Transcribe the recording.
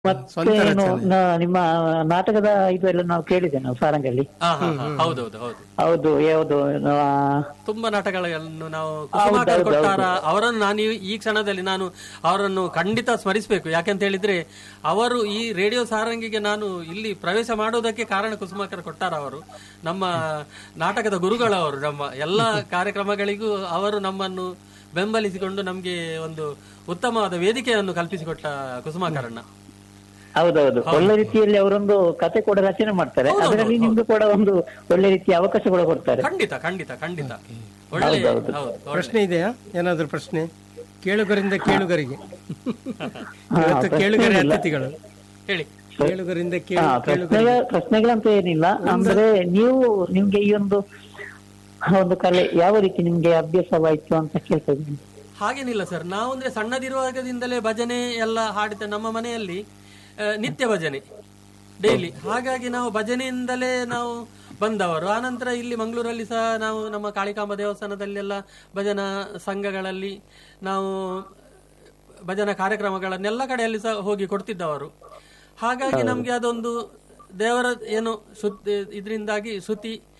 ಸ್ವಂತ ಮತ್ತೆ ಏನು ರಚನೆ ನ- ನಿಮ್ಮ ನಾಟಕದ ಇದು ಎಲ್ಲ ನಾವು ಕೇಳಿದೆ ನಾವು ಸಾರಂಗಲ್ಲಿ ಹಾ ಹಾ ಹಾ, ಹೌದೌದು ಹೌದು ಹೌದು ಯಾವುದು ಆ, ತುಂಬಾ ನಾಟಕಗಳನ್ನು ನಾವು ಹೌದು, ಕುಸುಮಾಕರ್ ಹೌದು, ಕೊಟ್ಟಾರ ಅವರನ್ನು ನಾನು ಈ- ಈ ಕ್ಷಣದಲ್ಲಿ ನಾನು ಅವರನ್ನು ಖಂಡಿತ ಸ್ಮರಿಸಬೇಕು ಯಾಕೆಂತ ಹೇಳಿದ್ರೆ ಅವರು ಈ ರೇಡಿಯೋ ಸಾರಂಗಿಗೆ ನಾನು ಇಲ್ಲಿ ಪ್ರವೇಶ ಮಾಡೋದಕ್ಕೆ ಕಾರಣ ಕುಸುಮಾಕರ್ ಕೊಟ್ಟಾರ ಅವರು ನಮ್ಮ ನಾಟಕದ ಗುರುಗಳವರು ನಮ್ಮ ಎಲ್ಲ ಕಾರ್ಯಕ್ರಮಗಳಿಗೂ ಅವರು ನಮ್ಮನ್ನು ಬೆಂಬಲಿಸಿಕೊಂಡು ನಮಗೆ ಒಂದು ಉತ್ತಮವಾದ ವೇದಿಕೆಯನ್ನು ಕಲ್ಪಿಸಿಕೊಟ್ಟ ಕುಸುಮಾಕರಣ್ಣ ಹೌದೌದು ಒಳ್ಳೆ ರೀತಿಯಲ್ಲಿ ಅವರೊಂದು ಕತೆ ಕೂಡ ರಚನೆ ಮಾಡ್ತಾರೆ ಹೌದು, ಅದರಲ್ಲಿ ಹೌದು, ನಿಮ್ಗೆ ಕೂಡ ಒಂದು ಒಳ್ಳೆ ರೀತಿಯ ಅವಕಾಶ ಕೂಡ ಕೊಡ್ತಾರೆ ಖಂಡಿತ ಖಂಡಿತ ಖಂಡಿತ ಒಳ್ಳೆ ಹೌದು, ಹೌದು. ಹೌದು ಒಳ್ಳೆ. ಪ್ರಶ್ನೆ ಇದೆಯಾ ಏನಾದ್ರೂ ಪ್ರಶ್ನೆ ಕೇಳುಗರಿಂದ ಕೇಳುಗರಿಗೆ ಹಾ, ಇವತ್ತು ಪ್ರಶ್ನೆ ಕೇಳುಗರೆ ಇಲ್ಲ. ಅತಿಥಿಗಳು ಹೇಳಿ ಕೇಳುಗರಿಂದ ಹಾ, ಕೇಳು ಪ್ರಶ್ನೆಗಳ ಕೇಳುಗರಿಗೆ ಪ್ರಶ್ನೆಗಳಂತ ಏನಿಲ್ಲ ಅಂದ್ರೆ ನೀವು ನಿಮ್ಗೆ ಈ ಒಂದು ಒಂದು ಕಲೆ ಯಾವ ರೀತಿ ನಿಮ್ಗೆ ಅಭ್ಯಾಸವಾಯ್ತು ಅಂತ ಕೇಳ್ತಾ ಇದ್ದೀನಿ ಹಾಗೇನಿಲ್ಲ ಸರ್ ನಾವು ಅಂದ್ರೆ ಸಣ್ಣದಿರುವಾಗದಿಂದಲೇ ಭಜನೆ ಎಲ್ಲ ಹಾಡಿದ ನಮ್ಮ ಮನೆಯಲ್ಲಿ ಆ, ನಿತ್ಯ ಭಜನೆ ಡೈಲಿ ಹಾಗಾಗಿ ನಾವು ಭಜನೆಯಿಂದಲೇ ನಾವು ಬಂದವರು ಆನಂತರ ಇಲ್ಲಿ ಮಂಗಳೂರಲ್ಲಿ ಸಹ ನಾವು ನಮ್ಮ ಕಾಳಿಕಾಂಬ ದೇವಸ್ಥಾನದಲ್ಲೆಲ್ಲ ಭಜನಾ ಸಂಘಗಳಲ್ಲಿ ನಾವು ಭಜನಾ ಕಾರ್ಯಕ್ರಮಗಳನ್ನೆಲ್ಲ ಕಡೆಯಲ್ಲಿ ಸಹ ಹೋಗಿ ಕೊಡ್ತಿದ್ದವರು ಹಾಗಾಗಿ ನಮ್ಗೆ ಅದೊಂದು ದೇವರ ಏನು ಶುದ್ಧ ಇದರಿಂದಾಗಿ ಶ್ರುತಿ